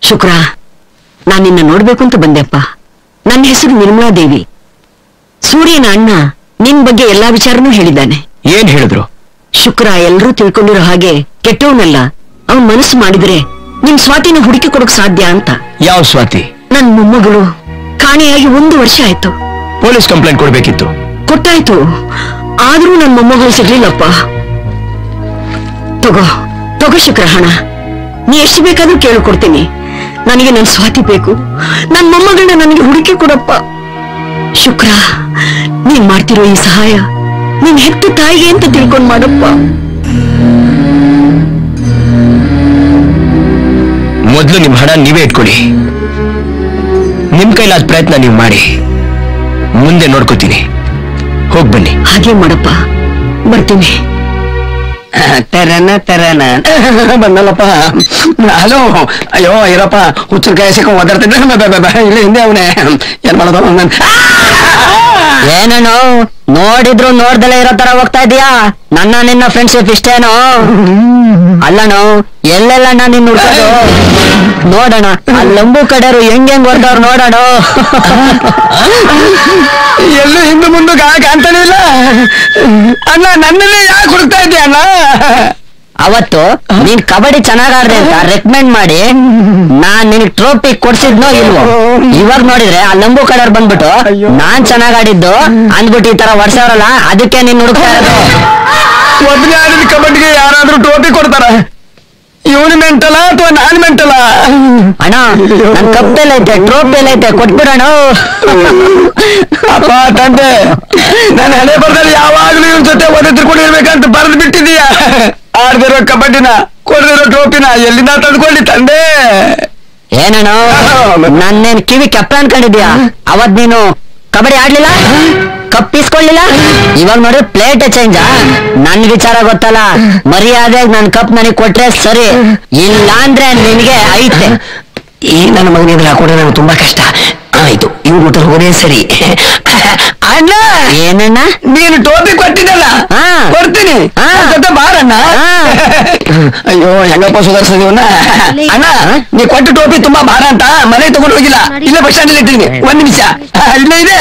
ಶುಕ್ರ ನಾನು ನಿನ್ನ ನೋಡ್ಬೇಕು ಅಂತ ಬಂದೆಪ್ಪ ನನ್ನ ಹೆಸರು ನಿರ್ಮಲಾ ದೇವಿ ಸೂರ್ಯನ ಅಣ್ಣ ನಿನ್ ಬಗ್ಗೆ ಎಲ್ಲಾ ವಿಚಾರನೂ ಹೇಳಿದ್ದಾನೆ ಏನ್ ಹೇಳಿದ್ರು ಶುಕ್ರ ಎಲ್ರೂ ತಿಳ್ಕೊಂಡಿರೋ ಹಾಗೆ ಕೆಟ್ಟವನಲ್ಲ ಅವನ್ ಮನಸ್ಸು ಮಾಡಿದ್ರೆ ನಿಮ್ ಸ್ವಾತಿನ ಹುಡುಕಿ ಕೊಡಕ್ ಸಾಧ್ಯ ಅಂತ ಯಾವ ಸ್ವಾತಿ ನನ್ ಮೊಮ್ಮಗಳು ಕಾಣೆಯಾಗಿ ಒಂದು ವರ್ಷ ಆಯ್ತು ಪೊಲೀಸ್ ಕಂಪ್ಲೇಂಟ್ ಕೊಡ್ಬೇಕಿತ್ತು ಕೊಟ್ಟಾಯ್ತು ಆದ್ರೂ ನನ್ ಮೊಮ್ಮಗಳು ಸಿಗ್ಲಿಲ್ಲಪ್ಪ ತಗೋ ತಗೋ ಶುಕ್ರ ಹಣ ನೀ ಎಷ್ಟು ಬೇಕಾದ್ರೂ ಕೇಳು ಕೊಡ್ತೀನಿ ನನಗೆ ನನ್ ಸ್ವಾತಿ ಬೇಕು ನನ್ ಮೊಮ್ಮಗಳನ್ನ ನನಗೆ ಹುಡುಕಿ ಕೊಡಪ್ಪ ಶುಕ್ರ ನೀನ್ ಮಾಡ್ತಿರೋ ಈ ಸಹಾಯ ನೀನ್ ಹೆತ್ತು ತಾಯಿಗೆ ಅಂತ ತಿಳ್ಕೊಂಡ್ ಮಾಡಪ್ಪ ಮೊದ್ಲು ನಿಮ್ ಹಣ ನೀವೇ ಇಟ್ಕೊಳ್ಳಿ ನಿಮ್ ಕೈಲಾದ ಪ್ರಯತ್ನ ನೀವು ಮಾಡಿ ಮುಂದೆ ನೋಡ್ಕೋತೀನಿ ಹೋಗ್ ಬನ್ನಿ ಹಾಗೆ ಮಾಡಪ್ಪ ಬರ್ತೀನಿ ತೆರನ ತೆರನ ಬಂದಲ್ಲಪ್ಪ ಹಲೋ ಅಯ್ಯೋ ಇರಪ್ಪ ಹುಚ್ಚರ ಕಾಯಿ ಸಿಕ್ಕ ಒದರ್ತಿದ್ದೆ ಇಲ್ಲ ಹಿಂದೆ ಅವನೇ ಏನ್ ಮಾಡೋದು ನನ್- ಏನನು ನೋಡಿದ್ರು ನೋಡ್ದಲೇ ಇರೋ ತರ ಹೋಗ್ತಾ ಇದೀಯಾ ನನ್ನ ನಿನ್ನ ಫ್ರೆಂಡ್ಶಿಪ್ ಇಷ್ಟೇನೋ ಅಲ್ಲನು ಎಲ್ಲೆಲ್ಲ ನಾನು ನಿನ್ನ ಹುಡ್ಕೋದು ನೋಡೋಣ ಆ ಲಂಬು ಕಡೆಯವರು ಹೆಂಗ್ ಹೆಂಗ್ ಹೊರ್ದವ್ರು ನೋಡೋಣ ಎಲ್ಲೂ ಹಿಂದೆ ಮುಂದೆ ಕಾ ಕಾಣ್ತಾನೆ ಇಲ್ಲ ಅಣ್ಣ ನನ್ನನ್ನೇ ಯಾಕೆ ಹುಡುಕ್ತಾ ಇದ್ದೀಯ ಅಣ್ಣ ಅವತ್ತು ನೀನ್ ಕಬಡ್ಡಿ ಚೆನ್ನಾಗ್ ಆಡ್ದೆ ಅಂತ ರೆಕಮೆಂಡ್ ಮಾಡಿ ನಾನ್ ನಿನಗ್ ಟ್ರೋಫಿ ಕೊಡ್ಸಿದ್ನೋ ಇಲ್ವೋ ಇವಾಗ ನೋಡಿದ್ರೆ ಆ ಲಂಬು ಕಡೆಯವ್ರು ಬಂದ್ಬಿಟ್ಟು ನಾನ್ ಚೆನ್ನಾಗ್ ಆಡಿದ್ದು ಅಂದ್ಬಿಟ್ಟು ಈ ತರ ವರ್ಷವ್ರಲ್ಲ ಅದಕ್ಕೆ ನೀನ್ ಹುಡುಕ್ತಾ ಇರೋದು ಒಬ್ಬನೇ ಆಡಿದ ಕಬಡ್ಡಿಗೆ ಯಾರಾದ್ರೂ ಟೋಪಿ ಕೊಡ್ತಾರ ಇವನು ಮೆಂಟಲ ಅಥವಾ ನಾನು ಮೆಂಟಲ ಅಣ್ಣ ನನ್ ಕಪ್ಪೆಲ್ಲ ಐತೆ ಟ್ರೋಫಿ ಎಲ್ಲ ಐತೆ ಕೊಟ್ಬಿಡೋಣ ಅಪ್ಪ ತಂದೆ ನನ್ನ ಹಣೆ ಬರ್ದಲ್ಲಿ ಯಾವಾಗ್ಲೂ ಇವನ್ ಜೊತೆ ಒದೆ ತಿರ್ಕೊಂಡಿರ್ಬೇಕಂತ ಬರೆದು ಬಿಟ್ಟಿದೀಯ ಆಡ್ದಿರೋ ಕಬಡ್ಡಿನ ಕೊಡ್ದಿರೋ ಟ್ರೋಫಿನ ಎಲ್ಲಿಂದ ತಂದ್ಕೊಳ್ಳಿ ತಂದೆ ಏನಣ್ಣ ನನ್ನೇನ್ ಕಿವಿ ಕೆಪ್ಪ ಅನ್ಕೊಂಡಿದ್ಯಾ ಅವತ್ ನೀನು ಕಬಡ್ಡಿ ಆಡ್ಲಿಲ್ಲ ಕಪ್ ಇಸ್ಕೊಳ್ಳಿಲ್ಲ ಇವಾಗ ನೋಡ್ರಿ ಪ್ಲೇಟ್ ಚೇಂಜ್ ನನ್ ವಿಚಾರ ಗೊತ್ತಲ್ಲ ಮರ್ಯಾದೆ ನನ್ ಕಪ್ ನನಗ್ ಕೊಟ್ರೆ ಸರಿ ಇಲ್ಲ ಅಂದ್ರೆ ನಿನ್ಗೆ ಐತೆ ಈ ನನ್ನ ಮಗನ ಎದುರು ಹಾಕೊಂಡ್ರೆ ನನಗೆ ತುಂಬಾ ಕಷ್ಟ ಆಯ್ತು ಇವ್ ಊಟ ಹೋಗೋದೇ ಸರಿ ಅಣ್ಣ ಏನಣ್ಣ ನೀನು ಟೋಪಿ ಕೊಟ್ಟಿದ್ದಲ್ಲ ಹಾ. ಕೊಡ್ತೀನಿ ಹಾ. ನನ್ ಜೊತೆ ಬಾರಣ್ಣ ಹಾ. ಅಯ್ಯೋ ಹೆಂಗಪ್ಪ ಸುಧಾರಿಸಿದೀವನ್ನ ಅಣ್ಣ ನೀ ಕೊಟ್ಟ ಟೋಪಿ ತುಂಬಾ ಭಾರ ಅಂತ ಮನೆ ತಗೊಂಡು ಹೋಗಿಲ್ಲ ಇಲ್ಲೇ ಬಸ್ ಸ್ಟ್ಯಾಂಡ್ ಇಟ್ಟಿದ್ದೀನಿ ಒಂದ್ ನಿಮಿಷ ಆ, ಇಲ್ಲೇ ಇದೆ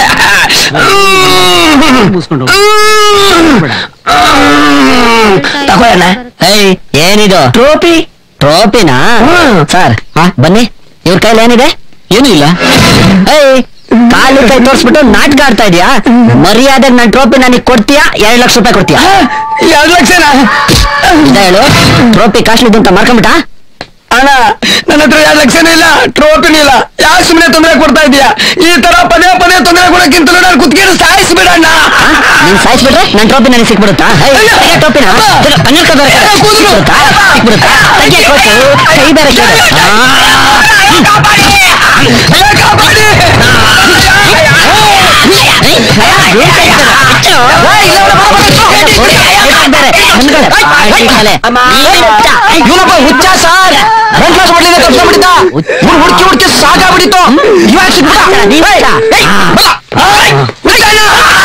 ತಗೊಳ್ಳೋಣ ಏಯ್ ಏನಿದು ಟೋಪಿ ಟ್ರೋಫಿನಾ ಹ್ಮ್. ಸರ್ ಬನ್ನಿ ಇವ್ರ ಕೈಲಿ ಏನಿದೆ ಏನೂ ಇಲ್ಲ ಏಯ್ ಕಾಲು ಕೈ ತೋರ್ಸ್ಬಿಟ್ಟು ನಾಟಕ ಆಡ್ತಾ ಇದೀಯಾ ಮರ್ಯಾದೆ ನನ್ ಟ್ರೋಫಿ ನನಗ್ ಕೊಡ್ತೀಯಾ ಎರಡ್ ಲಕ್ಷ ರೂಪಾಯಿ ಕೊಡ್ತೀಯಾ ಎರಡು ಲಕ್ಷನ ಇದ ಹೇಳು ಟ್ರೋಫಿ ಕಾಸ್ಟ್ಲಿ ಅಂತ ಮಾರ್ಕೊಂಬಿಟ್ಟ ಅಣ್ಣ ನನ್ನ ಹತ್ರ ಎರಡು ಲಕ್ಷನೂ ಇಲ್ಲ ಟ್ರೋಫಿನೂ ಇಲ್ಲ ಯಾಕೆ ಸುಮ್ಮನೆ ತೊಂದರೆ ಕೊಡ್ತಾ ಇದೀಯಾ ಈ ತರ ಪದೇ ಪದೇ ತೊಂದರೆ ಕೊಡೋಕ್ಕಿಂತ ನಾನು ಕುತ್ಕೊಂಡು ಸಾಯಿಸ್ಬಿಡಣ್ಣ ನೀನ್ ಸಾಯಿಸ್ಬಿಟ್ರೆ ನನ್ ಟ್ರೋಫಿ ನನಗೆ ಸಿಕ್ಬಿಡುತ್ತಾ ಏಯ್, ಅಯ್ಯೋ. ತೆಗೆ ಟ್ರೋಫಿನ ಅಮ್ಮ. ತೆಗೆ, ಪನ್ನೀರ್ ಕಬಾರ ಕಡೆ. ಅಯ್ಯೋ, ಕೂದಲು. ಸಿಕ್ಬಿಡುತ್ತಾ? ಸಿಕ್ಬಿಡುತ್ತಾ? ತೆಗೆ ಕೊಟ್ಟು, ಕೈ ಬೇರೆ ಕೇಳು. ಆ. ಏಯ್, ಏನ್ ಕೈ ಬೇರೆ? ಅಚ್ಚು. ಬೇರೆ, ಮುಂದ್ಗಡೆ. ಆ, ಈ ಕಲೆ. ನೀನೇ ಹುಚ್ಚ. ಏಯ್, ಇವನಪ್ಪ ಹುಚ್ಚ ಸರ್ ಫ್ರಂಟ್ ಕ್ಲಾಸ್ ಮಾಡ್ಲಿಲ್ಲ ತಪ್ಪಿಸ್ಬಿಟ್ಟಿದ್ದ ಇವ್ನು ಹುಡುಕಿ ಹುಡುಕಿ ಸಾಕಾಗ್ಬಿಟ್ಟಿತ್ತು ಇವಾಗ ಸಿಕ್ಬಿಟ್ಟ ನೀನ್ ಹುಚ್ಚ. ಏಯ್, ಆ. ಬಾ. ಏಯ್, ಹುಚ್ಚಣ್ಣ.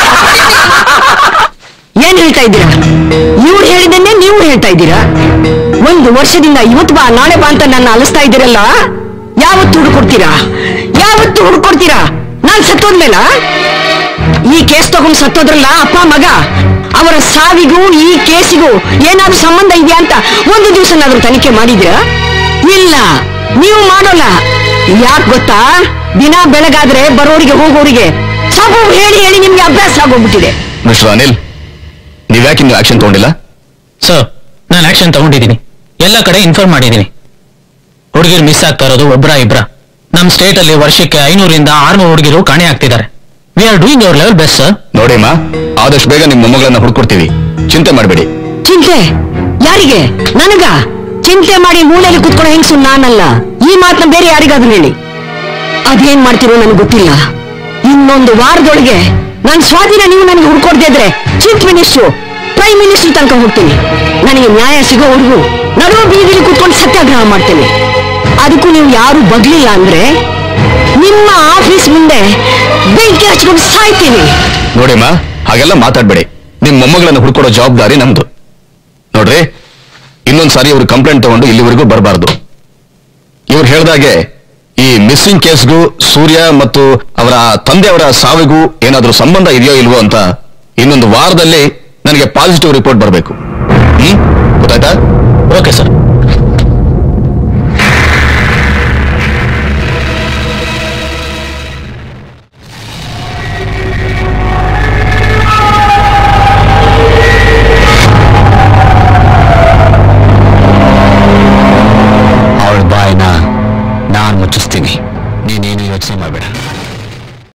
ಏನ್ ಹೇಳ್ತಾ ಇದ್ದೀರಾ ಇವ್ರು ಹೇಳಿದ್ದನ್ನೇ ನೀವು ಹೇಳ್ತಾ ಇದ್ದೀರಾ ಒಂದು ವರ್ಷದಿಂದ ಇವತ್ತು ಬಾ ನಾಳೆ ಬಾ ಅಂತ ನನ್ನ ಅಲಿಸ್ತಾ ಇದ್ದೀರಲ್ಲ ಯಾವತ್ತು ಹುಡುಕೊಡ್ತೀರಾ ಯಾವತ್ತು ಹುಡುಕೊಡ್ತೀರಾ ನಾನ್ ಸತ್ತೋದ್ಮೇಲ ಈ ಕೇಸ್ ತಗೊಂಡು ಸತ್ತೋದ್ರಲ್ಲ ಅಪ್ಪ ಮಗ ಅವರ ಸಾವಿಗೂ ಈ ಕೇಸಿಗೂ ಏನಾದ್ರೂ ಸಂಬಂಧ ಇದೆಯಾ ಅಂತ ಒಂದು ದಿವಸನಾದ್ರೂ ತನಿಖೆ ಮಾಡಿದ್ರಾ ಇಲ್ಲ ನೀವು ಮಾಡೋಲ್ಲ ಯಾಕೆ ಗೊತ್ತಾ ದಿನ ಬೆಳಗಾದ್ರೆ ಬರೋರಿಗೆ ಹೋಗೋರಿಗೆ ಸಾಕು ಹೇಳಿ ಹೇಳಿ ನಿಮ್ಗೆ ಅಭ್ಯಾಸ ಆಗೋಗ್ಬಿಟ್ಟಿದೆ ಮಿಸ್ಟರ್ ಅನಿಲ್ ನೀವ್ಯಾಕೆ ಇನ್ನು ಆಕ್ಷನ್ ತಗೊಂಡಿಲ್ಲ ಸರ್ ನಾನು ಆಕ್ಷನ್ ತಗೊಂಡಿದ್ದೀನಿ ಎಲ್ಲ ಕಡೆ ಇನ್ಫಾರ್ಮ್ ಮಾಡಿದ್ದೀನಿ ಹುಡುಗಿರು ಮಿಸ್ ಆಗ್ತಾ ಇರೋದು ಒಬ್ರ ಇಬ್ರ ನಮ್ಮ ಸ್ಟೇಟ್ ಅಲ್ಲಿ ವರ್ಷಕ್ಕೆ ಐನೂರಿಂದ ಆರ್ನೂರು ಹುಡುಗಿರು ಕಾಣೆ ಆಗ್ತಿದ್ದಾರೆ we are doing our level best sir ನೋಡಿಮ್ಮ ಆದಷ್ಟು ಬೇಗ ನಿಮ್ಮ ಮೊಮ್ಮಗಳನ್ನ ಹುಡ್ಕೊಡ್ತೀವಿ ಚಿಂತೆ ಮಾಡಬೇಡಿ ಚಿಂತೆ ಯಾರಿಗೆ ನನಗ ಚಿಂತೆ ಮಾಡಿ ಮೂಲೆಯಲ್ಲಿ ಕುತ್ಕೊಳ್ಳೋ ಹೆಂಗಸು ನಾನಲ್ಲ ಈ ಮಾತನ್ನ ಬೇರೆ ಯಾರಿಗಾದ್ರೂ ಹೇಳಿ ಅದೇನ್ ಮಾಡ್ತಿರೋ ನನಗೆ ಗೊತ್ತಿಲ್ಲ ಇನ್ನೊಂದು ವಾರದೊಳಗೆ ನನ್ನ ಸ್ವಾಧೀನ ನೀವು ನನಗೆ ಹುಡ್ಕೊಡ್ದೇ ಇದ್ರೆ ಚೀಫ್ ಮಿನಿಸ್ಟ್ರು ಪ್ರೈಮ್ ಮಿನಿಸ್ಟರ್ ತನಕ ಹೋಗ್ತೀನಿ ನನಗೆ ನ್ಯಾಯ ಸಿಗೋವರೆಗೂ ನಡುವ ಬೀದಿಲಿ ಕುತ್ಕೊಂಡು ಸತ್ಯಾಗ್ರಹ ಮಾಡ್ತೇನೆ ಅದಕ್ಕೂ ನೀವು ಯಾರು ಬಗ್ಲಿಲ್ಲ ಅಂದ್ರೆ ನಿಮ್ಮ ಆಫೀಸ್ ಮುಂದೆ ಬೆಂಕಿ ಹಚ್ಕೊಂಡು ಸಾಯ್ತೀನಿ ನೋಡಿಮ್ಮ ಹಾಗೆಲ್ಲ ಮಾತಾಡ್ಬೇಡಿ ನಿಮ್ ಮೊಮ್ಮಗಳನ್ನ ಹುಡ್ಕೊಡೋ ಜವಾಬ್ದಾರಿ ನಮ್ದು ನೋಡ್ರಿ ಇನ್ನೊಂದ್ ಸಾರಿ ಅವ್ರು ಕಂಪ್ಲೇಂಟ್ ತಗೊಂಡು ಇಲ್ಲಿವರೆಗೂ ಬರಬಾರ್ದು ಇವ್ರು ಹೇಳ್ದಾಗೆ ಈ ಮಿಸ್ಸಿಂಗ್ ಕೇಸ್ಗೂ ಸೂರ್ಯ ಮತ್ತು ಅವರ ತಂದೆಯವರ ಸಾವಿಗೂ ಏನಾದ್ರೂ ಸಂಬಂಧ ಇದೆಯೋ ಇಲ್ವೋ ಅಂತ ಇನ್ನೊಂದು ವಾರದಲ್ಲಿ ನನಗೆ ಪಾಸಿಟಿವ್ ರಿಪೋರ್ಟ್ ಬರಬೇಕು ಹ್ಮ್ ಗೊತ್ತಾಯ್ತಾ ಓಕೆ ಸರ್